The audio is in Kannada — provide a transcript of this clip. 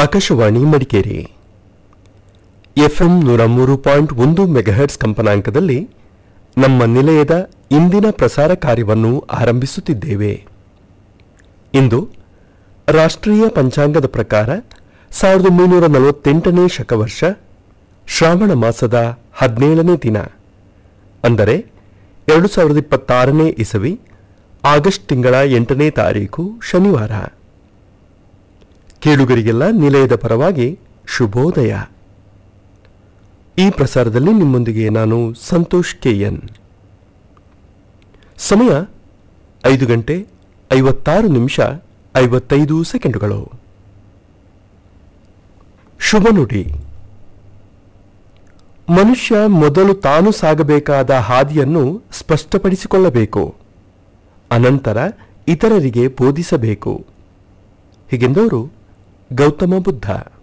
ಆಕಾಶವಾಣಿ ಮಡಿಕೇರಿ ಎಫ್ಎಂ ನೂರ ಮೂರು ಪಾಯಿಂಟ್ ಒಂದು ಮೆಗಾಹೆಟ್ಸ್ ಕಂಪನಾಂಕದಲ್ಲಿ ನಮ್ಮ ನಿಲಯದ ಇಂದಿನ ಪ್ರಸಾರ ಕಾರ್ಯವನ್ನು ಆರಂಭಿಸುತ್ತಿದ್ದೇವೆ ಇಂದು ರಾಷ್ಟ್ರೀಯ ಪಂಚಾಂಗದ ಪ್ರಕಾರ ಸಾವಿರದ ಒಂಬೈನೂರ ನಲವತ್ತೆಂಟನೇ ಶಕವರ್ಷ ಶ್ರಾವಣ ಮಾಸದ ಹದಿನೇಳನೇ ದಿನ ಅಂದರೆ ಎರಡು ಸಾವಿರದ ಇಪ್ಪತ್ತಾರನೇ ಇಸವಿ ಆಗಸ್ಟ್ ತಿಂಗಳ ಎಂಟನೇ ತಾರೀಕು ಶನಿವಾರ ಕೇಳುಗರಿಗೆಲ್ಲ ನಿಲಯದ ಪರವಾಗಿ ಶುಭೋದಯ ಈ ಪ್ರಸಾರದಲ್ಲಿ ನಿಮ್ಮೊಂದಿಗೆ ನಾನು ಸಂತೋಷ್ ಕೆಎನ್ ಸಮಯ ಐದು ಗಂಟೆ ಐವತ್ತಾರು ನಿಮಿಷ ಐವತ್ತೈದು ಸೆಕೆಂಡುಗಳು ಶುಭ ನುಡಿ ಮನುಷ್ಯ ಮೊದಲು ತಾನು ಸಾಗಬೇಕಾದ ಹಾದಿಯನ್ನು ಸ್ಪಷ್ಟಪಡಿಸಿಕೊಳ್ಳಬೇಕು ಅನಂತರ ಇತರರಿಗೆ ಬೋಧಿಸಬೇಕು ಹೀಗೆಂದವರು ಗೌತಮ ಬುದ್ಧ